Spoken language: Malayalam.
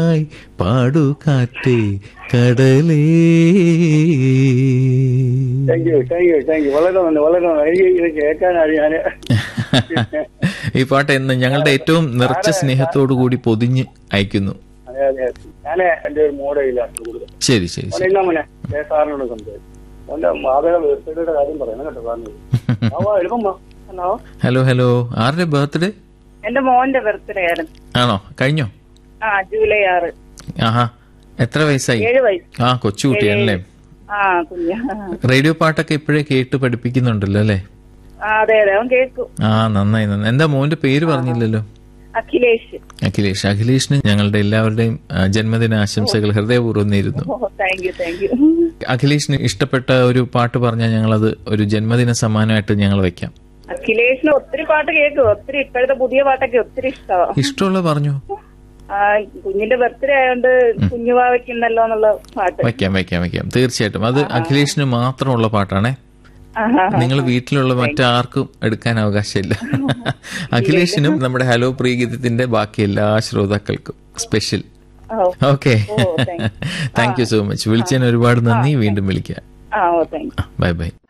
ായി പാടു കാറ്റേ കടലേ thank you thank you thank you വളരെ നന്ദി വളരെ നന്ദി എനിക്ക് ഇത് കേൾക്കാനാണ് ഞാൻ ഈ പാട്ട് എന്ന് ഞങ്ങളുടെ ഏറ്റവും നിറച്ച സ്നേഹത്തോടു കൂടി പൊതിഞ്ഞ് അയക്കുന്നു അതെ അതെ ഞാൻ എന്റെ ഒരു മോഡയില്ല കൂടുതൽ ശരി ശരി മോനെ ശരി ഇല്ല മോനെ ഏ സാറിനോട് സംസാരിക്കും മോന്റെ മാതയുടെ ബർത്ത്ഡേയുടെ കാര്യം പറയണം കേട്ടോ സാറിന് ആ എളുപ്പം വാ. ഹലോ ഹലോ ഹലോ ആരുടെ ബർത്ത്ഡേ എന്റെ മോന്റെ ബർത്ത്ഡേ ആയിരുന്നു ആണോ കഴിഞ്ഞോ ആ ജൂലൈ ആറ് ആഹാ എത്ര വയസ്സായി ഏഴ് വയസ്സ് ആ കൊച്ചുകുട്ടിയാണല്ലേ ആ കുഞ്ഞ റേഡിയോ പാട്ടൊക്കെ ഇപ്പോഴേ കേട്ട് പഠിപ്പിക്കുന്നുണ്ടല്ലോ അല്ലേ ആ അതെ അതെ അവൻ കേൾക്കും ആ നന്നായി നന്നായി എന്താ മോന്റെ പേര് പറഞ്ഞില്ലല്ലോ അഖിലേഷ് അഖിലേഷ് അഖിലേഷിന് ഞങ്ങളുടെ എല്ലാവരുടെയും ആ, ജന്മദിന ആശംസകൾ ഹൃദയപൂർവ്വം നേരുന്നു oh thank you thank you അഖിലേഷിന് ഇഷ്ടപ്പെട്ട ഒരു പാട്ട് പറഞ്ഞാൽ ഞങ്ങളത് ഒരു ജന്മദിന സമ്മാനമായിട്ട് ഞങ്ങൾ വെക്കാം അഖിലേഷിന് ഒത്തിരി പാട്ട് കേൾക്കും ഒത്തിരി ഇപ്പോഴത്തെ പുതിയ പാട്ടൊക്കെ ഒത്തിരി ഇഷ്ടമാണ് ഇഷ്ടമുള്ള പറഞ്ഞു ആ കുഞ്ഞിന്റെ ബർത്ത്ഡേ ആയതുകൊണ്ട് കുഞ്ഞുവാ വെക്കുന്നല്ലോ എന്നുള്ള പാട്ട് വെക്കാം വെക്കാം വെക്കാം തീർച്ചയായിട്ടും അത് അഖിലേഷിന് മാത്രമുള്ള പാട്ടാണേ ആ, ആ, ആ. നിങ്ങൾ വീട്ടിലുള്ള മറ്റാർക്കും എടുക്കാൻ അവകാശമില്ല അഖിലേഷിനും നമ്മുടെ ഹലോ പ്രീഗീതത്തിന്റെ ബാക്കി എല്ലാ ശ്രോതാക്കൾക്കും special oh okay oh, thank thank you so much വിളിച്ചതിന് ഒരുപാട് നന്ദി വീണ്ടും വിളിക്കാം ആ oh thank you bye by